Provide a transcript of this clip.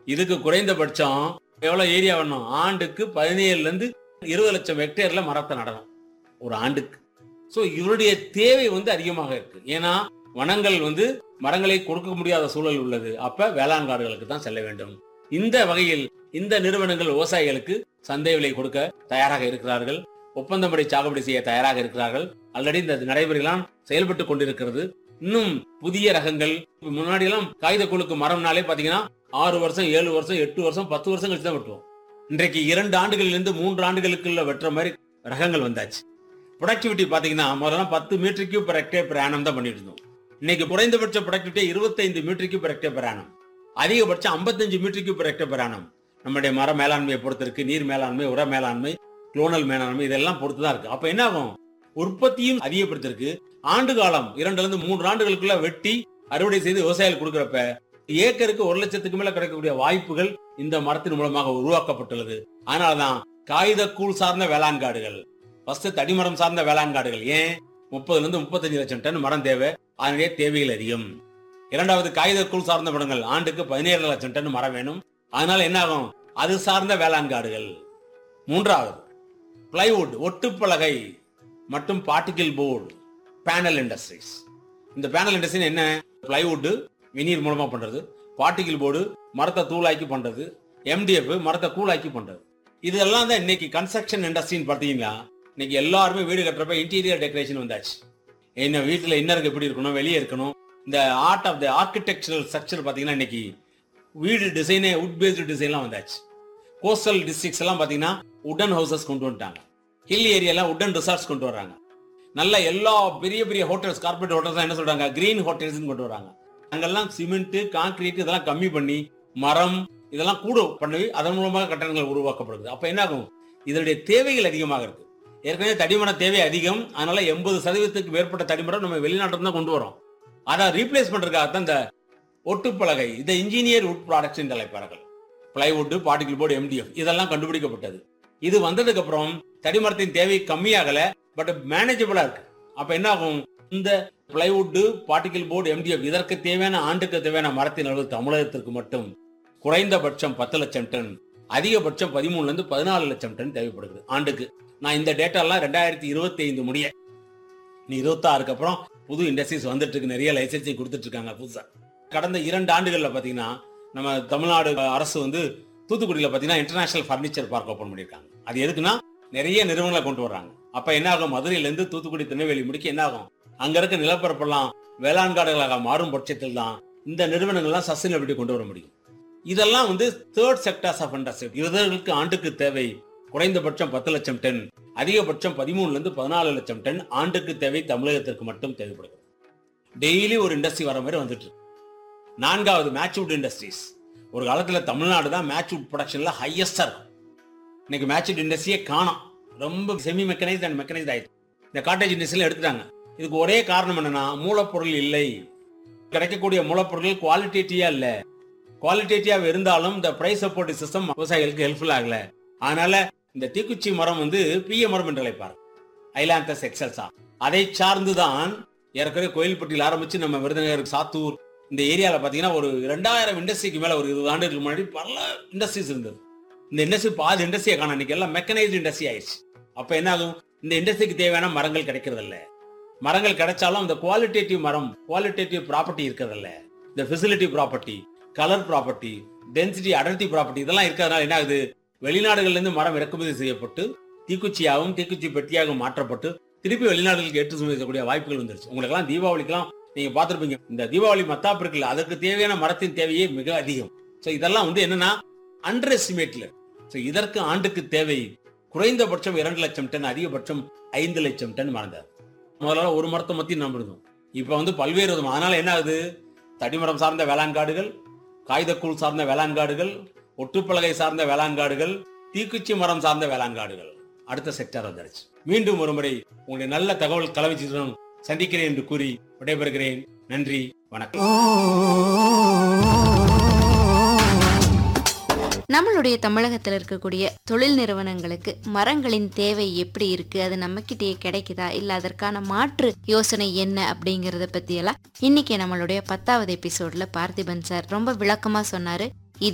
இதுக்கு குறைந்தபட்சம் எவ்வளவு ஏரியா வேணும் ஆண்டுக்கு பதினேழுல இருந்து இருபது லட்சம் ஹெக்டேர்ல மரத்தை நடணும் ஒரு ஆண்டுக்கு சோ இவருடைய தேவை வந்து அதிகமாக இருக்கு ஏன்னா வனங்கள் வந்து மரங்களை கொடுக்க முடியாத சூழல் உள்ளது அப்ப வேளாண் காடுகளுக்கு தான் செல்ல வேண்டும் இந்த வகையில் இந்த நிறுவனங்கள் விவசாயிகளுக்கு சந்தை விலை கொடுக்க தயாராக இருக்கிறார்கள் ஒப்பந்தப்படி சாகுபடி செய்ய தயாராக இருக்கிறார்கள் ஆல்ரெடி இந்த நடைமுறையெல்லாம் செயல்பட்டு கொண்டிருக்கிறது இன்னும் புதிய ரகங்கள் முன்னாடி எல்லாம் காகித குழுக்கு மரம்னாலே பாத்தீங்கன்னா ஆறு வருஷம் ஏழு வருஷம் எட்டு வருஷம் பத்து வருஷம் கழிச்சு தான் வெட்டுவோம் இன்றைக்கு இரண்டு ஆண்டுகளிலிருந்து மூன்று ஆண்டுகளுக்குள்ள வெட்டுற மாதிரி ரகங்கள் வந்தாச்சு ப்ரொடக்டிவிட்டி பாத்தீங்கன்னா முதல்ல பத்து metre cube per hectare per annum தான் பண்ணிட்டு இருந்தோம் இன்னைக்கு குறைந்தபட்ச ப்ரொடக்டிவிட்டி இருபத்தைந்து metre cube per hectare per annum அதிகபட்சம் ஐம்பத்தஞ்சு metre cube per hectare per annum நம்முடைய மர மேலாண்மையை பொறுத்திருக்கு நீர் மேலாண்மை உர மேலாண்மை குளோனல் மேலாண்மை இதெல்லாம் பொறுத்து தான் இருக்கு அப்ப என்ன ஆகும் உற்பத்தியும் அதிகப்படுத்திருக்கு ஆண்டு காலம் இரண்டுல இருந்து மூன்று ஆண்டுகளுக்குள்ள வெட்டி அறுவடை செய்து விவசாயிகள் கொடுக்கறப்ப ஏக்கருக்கு ஒரு லட்சத்துக்கு மேல கிடைக்கக்கூடிய வாய்ப்புகள் இந்த மரத்தின் மூலமாக உருவாக்கப்பட்டுள்ளது அதனாலதான் காகித கூழ் சார்ந்த வேளாண் காடுகள் ஃபர்ஸ்ட் தடிமரம் சார்ந்த வேளாண் காடுகள் ஏன் முப்பதுல இருந்து முப்பத்தஞ்சு லட்சம் டன் மரம் தேவை அதனுடைய தேவைகள் அதிகம் இரண்டாவது காகித கூழ் சார்ந்த மரங்கள் ஆண்டுக்கு பதினேழு லட்சம் டன் மரம் வேணும் அதனால என்ன ஆகும் அது சார்ந்த வேளாண் காடுகள் மூன்றாவது பிளைவுட் ஒட்டுப்பலகை மற்றும் பார்ட்டிகிள் போர்டு பேனல் இண்டஸ்ட்ரீஸ் இந்த பேனல் இண்டஸ்ட்ரி என்ன பிளைவுட் வினீர் மூலமா பண்றது பார்ட்டிகிள் போர்டு மரத்தை தூளாக்கி பண்றது எம்டிஎஃப் மரத்தை கூலாக்கி பண்றது இதெல்லாம் தான் இன்னைக்கு கன்ஸ்ட்ரக்ஷன் இண்டஸ்ட்ரின்னு பார்த்தீங்கன்னா இன்னைக்கு எல்லாருமே வீடு கட்டுறப்ப இன்டீரியர் டெக்கரேஷன் வந்தாச்சு என்ன வீட்டில் இன்னருக்கு எப்படி இருக்கணும் வெளியே இருக்கணும் இந்த art of the architectural structure பார்த்தீங்கன்னா இன்னைக்கு வீடு டிசைனே உட் பேஸ்டு டிசைன்லாம் வந்தாச்சு கோஸ்டல் டிஸ்ட்ரிக்ஸ் எல்லாம் பார்த்தீங்கன்னா உடன் ஹவுசஸ் கொண்டு வந்துட்டாங்க ஹில் ஏரியாலாம் உடன் ரிசார்ட்ஸ் கொண்டு வராங்க நல்ல எல்லா பெரிய பெரிய ஹோட்டல்ஸ் கார்பரேட் ஹோட்டல்ஸ் என்ன சொல்றாங்க கிரீன் ஹோட்டல்ஸ் கொண்டு வராங்க அங்கெல்லாம் சிமெண்ட் கான்கிரீட் இதெல்லாம் கம்மி பண்ணி மரம் இதெல்லாம் கூட பண்ணி அதன் மூலமாக கட்டணங்கள் உருவாக்கப்படுது அப்ப என்ன ஆகும் இதனுடைய தேவைகள் அதிகமாக இருக்கு ஏற்கனவே தடிமர தேவை அதிகம் அதனால எண்பது சதவீதத்துக்கு மேற்பட்ட தடிமரம் நம்ம வெளிநாட்டில் தான் கொண்டு வரோம் அதை ரீப்ளேஸ் பண்றதுக்காக தான் இந்த ஒட்டுப்பலகை இந்த இன்ஜினியர் உட் ப்ராடக்ட்ஸ் என்று அழைப்பார்கள் பிளைவுட் பார்ட்டிகிள் போர்டு எம்டிஎஃப் இதெல்லாம் கண்டுபிடிக்கப்பட்டது இது வந்ததுக்கு அப்புறம் தடிமரத்தின் தேவை கம்மியாகல பட் மேனேஜபிளா இருக்கு அப்ப என்ன ஆகும் இந்த பிளைவுட் பார்ட்டிகிள் போர்டு எம்டிஎஃப் இதற்கு தேவையான ஆண்டுக்கு தேவையான மரத்தின் அளவு தமிழகத்திற்கு மட்டும் குறைந்தபட்சம் பத்து லட்சம் டன் அதிகபட்சம் பதிமூணுல இருந்து பதினாலு லட்சம் டன் தேவைப்படுகிறது ஆண்டுக்கு நான் இந்த டேட்டா எல்லாம் ரெண்டாயிரத்தி இருபத்தி ஐந்து முடிய நீ இருபத்தாறுக்கு அப்புறம் புது இண்டஸ்ட்ரீஸ் வந்துட்டு இருக்கு நிறைய லைசன்ஸையும் கொடுத்துட்டு இருக்காங்க புதுசா கடந்த இரண்டு ஆண்டுகள்ல பாத்தீங்கன்னா நம்ம தமிழ்நாடு அரசு வந்து தூத்துக்குடியில பாத்தீங்கன்னா இன்டர்நேஷனல் ஃபர்னிச்சர் பார்க் ஓபன் பண்ணிருக்காங்க அது எதுக்குன்னா நிறைய நிறுவனங்களை கொண்டு வர்றாங்க அப்ப என்ன ஆகும் மதுரையில இருந்து தூத்துக்குடி திருநெல்வேலி முடிக்க என்ன ஆகும் அங்க இருக்க நிலப்பரப்பெல்லாம் வேளாண் காடுகளாக மாறும் பட்சத்தில் தான் இந்த நிறுவனங்கள்லாம் சஸ்டைனபிலிட்டி கொண்டு வர முடியும் இதெல்லாம் வந்து தேர்ட் செக்டர்ஸ் ஆஃப் இண்டஸ்ட்ரி இவர்களுக்கு ஆண்டுக்கு தேவை குறைந்தபட்சம் பத்து லட்சம் டன் அதிகபட்சம் பதிமூணுல இருந்து பதினாலு லட்சம் டன் ஆண்டுக்கு தேவை தமிழகத்திற்கு மட்டும் தேவைப்படுகிறது டெய்லி ஒரு இண்டஸ்ட்ரி வர மாதிரி வந்துட்டு இருக்கு. நான்காவது மேட்ச்வுட் இண்டஸ்ட்ரீஸ் ஒரு காலத்துல தமிழ்நாடு தான் மேட்ச்வுட் ப்ரொடக்ஷன்ல ஹையஸ்டா இருக்கும் இன்னைக்கு மேட்ச்வுட் இண்டஸ்ட்ரியே காணோம் ரொம்ப செமி மெக்கனைஸ்ட் அண்ட் மெக்கனைஸ்ட் ஆயிடுச்சு இந்த காட்டேஜ் இண்டஸ்ட்ரியில எடுத்துட்டாங்க இதுக்கு ஒரே காரணம் என்னன்னா மூலப்பொருள் இல்லை கிடைக்கக்கூடிய மூலப்பொருட்கள் குவாலிட்டேட்டிவா இல்ல குவாலிட்டேட்டிவா இருந்தாலும் இந்த பிரைஸ் சப்போர்ட் சிஸ்டம் விவசாயிகளுக்கு ஹெல்ப்ஃபுல் ஆகல அதனால இந்த தீக்குச்சி மரம் வந்து பிய மரம் என்று அழைப்பார் ஐலாந்தஸ் எக்ஸல்சா அதை சார்ந்துதான் ஏற்கனவே கோயில்பட்டியில் ஆரம்பிச்சு நம்ம விருதுநகர் சாத்தூர் இந்த ஏரியால பாத்தீங்கன்னா ஒரு ரெண்டாயிரம் இண்டஸ்ட்ரிக்கு மேல ஒரு இருபது ஆண்டுகளுக்கு முன்னாடி பல இண்டஸ்ட்ரீஸ் இருந்தது இந்த இண்டஸ்ட்ரி பாதி இண்டஸ்ட்ரியை காணும் இன்னைக்கு எல்லாம் மெக்கனைஸ்டு இண்டஸ்ட்ரி ஆயிடுச்சு அப்ப என்ன ஆகும் இந்த இண்டஸ்ட்ரிக்கு தேவையான மரங்கள் கிடைக்கிறது இல்ல மரங்கள் கிடைச்சாலும் இந்த குவாலிட்டேட்டிவ் மரம் குவாலிட்டேட்டிவ் ப்ராப்பர்ட்டி இருக்கிறது இல்ல இந்த facility property colour property density அடர்த்தி ப்ராப்பர்ட்டி இதெல்லாம் இருக்கிறதுனால என்ன ஆகுது வெளிநாடுகள்ல இருந்து மரம் இறக்குமதி செய்யப்பட்டு தீக்குச்சியாகவும் தீக்குச்சி பெட்டியாகவும் மாற்றப்பட்டு திருப்பி வெளிநாடுகளுக்கு ஏற்றுமதி செய்யக்கூடிய வாய்ப்புகள் வந்துருச்சு உங்களுக்கெல்லாம் தீபாவளிக்கெல்லாம் நீங்க பார்த்திருப்பீங்க இந்த தீபாவளி மத்தாப்பு இருக்குல்ல அதற்கு தேவையான மரத்தின் தேவையே மிக அதிகம் சோ இதெல்லாம் வந்து என்னன்னா அண்டர் எஸ்டிமேட்ல சோ இதற்கு ஆண்டுக்கு தேவை குறைந்தபட்சம் இரண்டு லட்சம் டன் அதிகபட்சம் ஐந்து லட்சம் டன் மறந்தார் முதல்ல ஒரு மரத்தை மத்தி நம்ம இருந்தோம் இப்ப வந்து பல்வேறு விதம் அதனால என்ன ஆகுது தடிமரம் சார்ந்த வேளாண் காடுகள் காகிதக்கூழ் சார்ந்த வேளாண் காடுகள் ஒட்டுப்பலகை சார்ந்த வேளாண் காடுகள் தீக்குச்சி மரம் சார்ந்த வேளாண் காடுகள் அடுத்த செக்டர் வந்துருச்சு மீண்டும் ஒரு முறை உங்களுடைய நல்ல தகவல் கலவச்சியுடன் சந்திக்கிறேன் என்று கூறி விடைபெறுகிறேன் நன்றி வணக்கம் நம்மளுடைய தமிழகத்தில் இருக்கக்கூடிய தொழில் நிறுவனங்களுக்கு மரங்களின் தேவை எப்படி இருக்கு அது நம்மக்கிட்டேயே கிடைக்குதா இல்ல அதற்கான மாற்று யோசனை என்ன அப்படிங்கறத பத்தி எல்லாம் இன்னைக்கு நம்மளுடைய பத்தாவது எபிசோட்ல பார்த்திபன் சார் ரொம்ப விளக்கமா சொன்னாரு